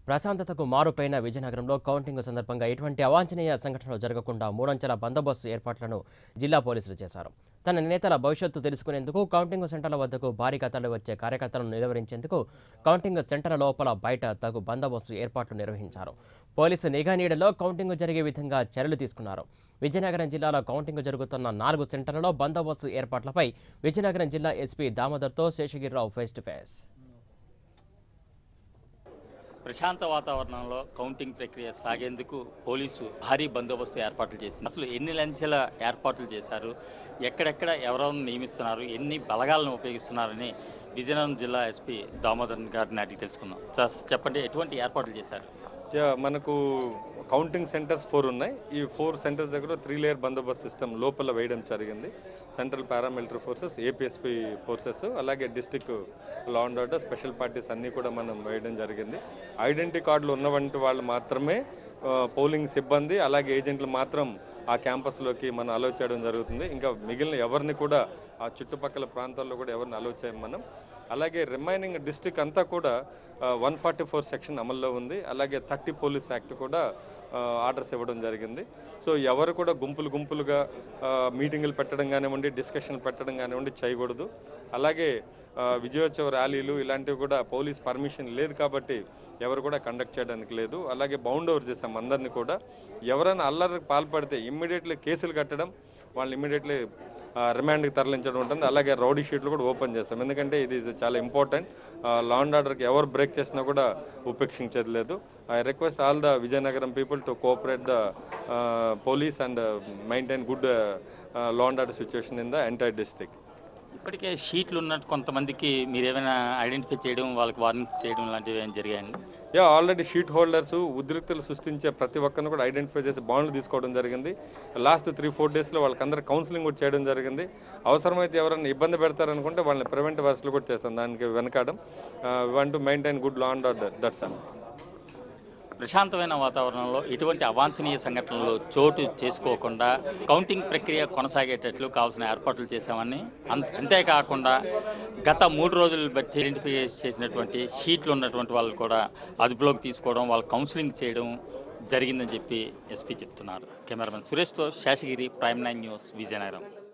ప్రశాంతతకు మారుపైన విజయనగరంలో కౌంటింగ్ సందర్భంగా ఎటువంటి అవాంఛనీయ సంఘటనలు జరగకుండా మూడంచెల బందోబస్తు ఏర్పాట్లను జిల్లా పోలీసులు చేశారు తన నేతల భవిష్యత్తు తెలుసుకునేందుకు కౌంటింగ్ సెంటర్ల వద్దకు భారీగా తరలి వచ్చే కార్యకర్తలను నిలువరించేందుకు కౌంటింగ్ సెంటర్ల లోపల బయట తగు బందోబస్తు ఏర్పాట్లు నిర్వహించారు పోలీసు నిఘా నీడలో కౌంటింగ్ జరిగే విధంగా చర్యలు తీసుకున్నారు విజయనగరం జిల్లాలో కౌంటింగ్ జరుగుతున్న నాలుగు సెంటర్లలో బందోబస్తు ఏర్పాట్లపై విజయనగరం జిల్లా ఎస్పీ దామోదర్తో శేషగిరిరావు ఫేస్ టు ఫేస్ ప్రశాంత వాతావరణంలో కౌంటింగ్ ప్రక్రియ సాగేందుకు పోలీసు భారీ బందోబస్తు ఏర్పాట్లు చేసింది అసలు ఎన్ని లంచెల ఏర్పాట్లు చేశారు ఎక్కడెక్కడ ఎవరెవరిని నియమిస్తున్నారు ఎన్ని బలగాలను ఉపయోగిస్తున్నారని విజయనగరం జిల్లా ఎస్పీ దామోదరన్ గారిని అడిగి తెలుసుకుందాం సార్ చెప్పండి ఎటువంటి ఏర్పాట్లు చేశారు యా మనకు కౌంటింగ్ సెంటర్స్ ఫోర్ ఉన్నాయి ఈ ఫోర్ సెంటర్స్ దగ్గర త్రీ లేయర్ బందోబస్తు సిస్టమ్ లోపల వేయడం జరిగింది central paramilitary forces APSP forces అలాగే district law and order special parties అన్నీ కూడా మనం వేయడం జరిగింది ఐడెంటిటీ కార్డులు ఉన్నవంటి వాళ్ళు మాత్రమే ఆ, పోలింగ్ సిబ్బంది అలాగే ఏజెంట్లు మాత్రం ఆ క్యాంపస్లోకి మనం అలో చేయడం జరుగుతుంది ఇంకా మిగిలిన ఎవరిని కూడా ఆ చుట్టుపక్కల ప్రాంతాల్లో కూడా ఎవరిని అలో చేయం మనం అలాగే రిమైనింగ్ డిస్టిక్ అంతా కూడా వన్ ఫార్టీ ఫోర్ సెక్షన్ అమల్లో ఉంది అలాగే థర్టీ పోలీస్ యాక్ట్ కూడా ఆ, ఆర్డర్స్ ఇవ్వడం జరిగింది సో ఎవరు కూడా గుంపులు గుంపులుగా ఆ, మీటింగులు పెట్టడం కానివ్వండి డిస్కషన్లు పెట్టడం కానివ్వండి చేయకూడదు అలాగే ఆ, విజయోత్సవ ర్యాలీలు ఇలాంటివి కూడా పోలీస్ పర్మిషన్ లేదు కాబట్టి ఎవరు కూడా కండక్ట్ చేయడానికి లేదు అలాగే బౌండ్ ఓవర్ చేసాం అందరినీ కూడా ఎవరైనా అల్లరికి పాల్పడితే ఇమ్మీడియట్లీ కేసులు కట్టడం వాళ్ళు ఇమ్మీడియట్లీ రిమాండ్కి తరలించడం ఉంటుంది అలాగే రౌడీ షీట్లు కూడా ఓపెన్ చేస్తాం ఎందుకంటే ఇది చాలా ఇంపార్టెంట్ లా అండ్ ఆర్డర్కి ఎవరు బ్రేక్ చేసినా కూడా ఉపేక్షించేది లేదు I request all the Vizianagaram people to cooperate the police and maintain good law and order situation in the entire district ఇప్పటికే షీట్లు ఉన్నట్టు కొంతమందికి మీరు ఏమైనా ఐడెంటిఫై చేయడం వాళ్ళకి వార్నింగ్స్ చేయడం లాంటివి ఏమైనా జరిగాయండి యా ఆల్రెడీ షీట్ హోల్డర్స్ ఉద్రిక్తలు సృష్టించే ప్రతి ఒక్కరిని కూడా ఐడెంటిఫై చేసి బాండ్లు తీసుకోవడం జరిగింది లాస్ట్ త్రీ ఫోర్ డేస్లో వాళ్ళకందరూ కౌన్సిలింగ్ కూడా చేయడం జరిగింది అవసరమైతే ఎవరైనా ఇబ్బంది పెడతారనుకుంటే వాళ్ళని ప్రివెంట్ వర్స్లు కూడా చేస్తాం దానికి వెనకాడం want to maintain good law and order that's all ప్రశాంతమైన వాతావరణంలో ఎటువంటి అవాంఛనీయ సంఘటనలు చోటు చేసుకోకుండా కౌంటింగ్ ప్రక్రియ కొనసాగేటట్లు కావాల్సిన ఏర్పాట్లు చేశామని అం- అంతేకాకుండా గత మూడు రోజులు బట్టి ఐడెంటిఫై చేసినటువంటి షీట్లు ఉన్నటువంటి వాళ్ళు కూడా అదుపులోకి తీసుకోవడం వాళ్ళ కౌన్సిలింగ్ చేయడం జరిగిందని చెప్పి ఎస్పీ చెప్తున్నారు కెమెరామెన్ సురేష్తో Seshagiri Prime nine News Vizianagaram